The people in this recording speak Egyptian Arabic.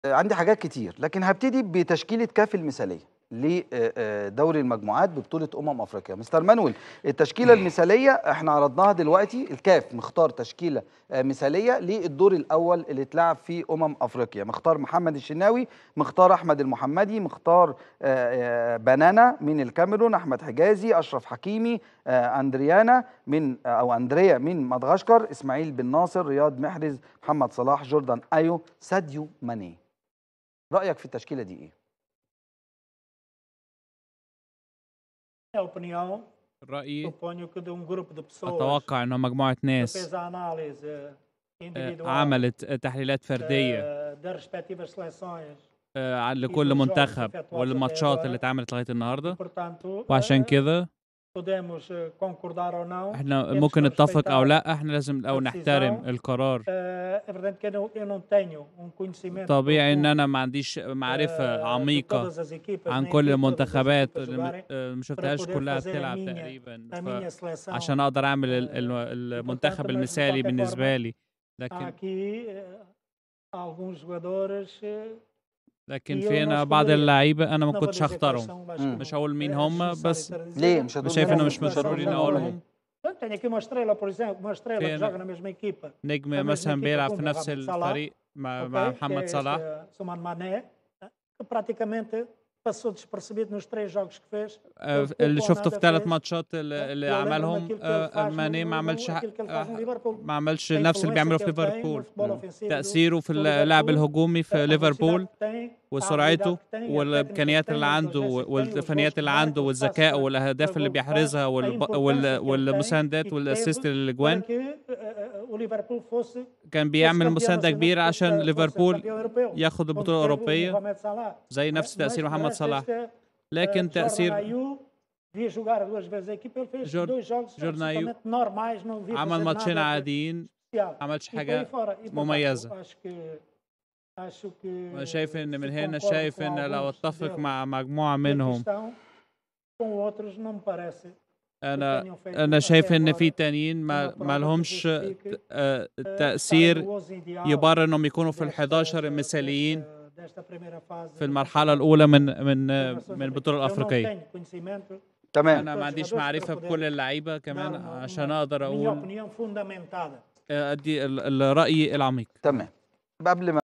عندي حاجات كتير لكن هبتدي بتشكيله كاف المثاليه لدوري المجموعات ببطوله امم افريقيا مستر مانويل التشكيله المثاليه احنا عرضناها دلوقتي الكاف مختار تشكيله آه، مثاليه للدور الاول اللي اتلعب فيه امم افريقيا مختار محمد الشناوي مختار احمد المحمدي مختار آه، آه، بنانا من الكاميرون احمد حجازي اشرف حكيمي آه، اندريانا من آه، او اندريا من مدغشقر اسماعيل بن ناصر رياض محرز محمد صلاح جوردان ايو ساديو ماني رايك في التشكيله دي ايه Minha opinião, رأيي suponho que de um grupo de pessoas أتوقع إنه مجموعة que ناس fez a análise آه، individual عملت تحليلات فردية eh, das respectivas seleções آه، لكل منتخب والماتشات اللي اتعملت لغاية النهاردة portanto وعشان eh, كده podemos eh, concordar ou não احنا temos ممكن que نتفق أو respeitar. لا احنا لازم الأول نحترم القرار Eh, é verdade que eu não, eu não tenho um conhecimento طبيعي إن profundo, أنا ما عنديش eh, معرفة de عميقة todas as equipas, عن nem كل vi todas as المنتخبات equipas اللي م- jogarem, آه، ما para شفتهاش poder كلها fazer a بتلعب minha- تقريبا a minha seleção. عشان أقدر أعمل ال- آه، ال- e, المنتخب portanto, mas de المثالي qualquer بالنسبة forma, لي Há لكن aqui eh, alguns jogadores eh, لكن eu في não هنا بعض escolheria. اللعيبة أنا ما não vou كنتش dizer quais هختارهم são, acho مم. que مش هقول مين é هم desnecessário بس estar a dizer. ليه مش هتقول شايف منهم إنه مش مش هتقول مسؤولين منهم أقولهم ليه؟ Então, Tenho aqui uma estrela, por exemplo, uma estrela que فين- joga na mesma equipa. نجم mesma مثلا equipa بيلعب com في نفس Mohamed Salah, الفريق مع, ok? مع que محمد é صلاح este, Saman Mané, que praticamente passou despercebido nos três jogos que fez. آه، pouco اللي ou شفته nada في ثلاث fez. ماتشات اللي, اللي Eu lembro-me عملهم daquilo que ele آه، faz no- ماني ما no- عملش حق- aquilo que ele faz no Liverpool. ما عملش A نفس اللي influência بيعمله que في ele tem no ليفربول futebol مم. ofensivo do- تأثيره في do اللعب Liverpool, الهجومي في a ليفربول velocidade que tem, a وسرعته habilidade que tem, a والامكانيات técnica que اللي tem, os عنده lances que tem, os والفنيات gols اللي que عنده marca, os والذكاء passes que والاهداف اللي الجول بيحرزها فات، والب... a importância وال... que ele tem والمساندات e que والاسيست teve للاجوان para que eh, eh, o Liverpool fosse كان fosse بيعمل campeão مسانده nacional, كبيره fosse- عشان fosse ليفربول campeão europeu. ياخد Quando البطوله teve o الاوروبيه Mohamed Salah. زي نفس Mas- تاثير mas محمد este- صلاح este, لكن eh, تاثير Jordan Ayew devia jogar duas vezes a equipa, ele fez Jor- dois jogos Jordan Ayew absolutamente normais, não devia عمل fazer ماتشين nada de عاديين especial. ما عملش E por aí حاجه fora. E, portanto, مميزة. acho que acho que أنا شايف ان من se هنا concordo شايف com ان لو alguns اتفق deles مع مجموعه que aqui منهم estão, com outros não me parece que انا tenham feito انا até شايف ان agora في تانيين ما uma prova ما que لهمش justifique, آه، eh, estarem تاثير no 11 ideal يبرر انهم يكونوا في ال desta- 11 desta- المثاليين desta primeira fase في da المرحله competição الاولى من من das Nações من Africanas. البطوله Eu não الافريقيه tenho conhecimento تمام انا ما عنديش jogadores معرفه para poder بكل اللعيبه dar كمان uma- عشان uma- اقدر minha اقول opinião fundamentada آه، ادي ال- الراي العميق تمام قبل ما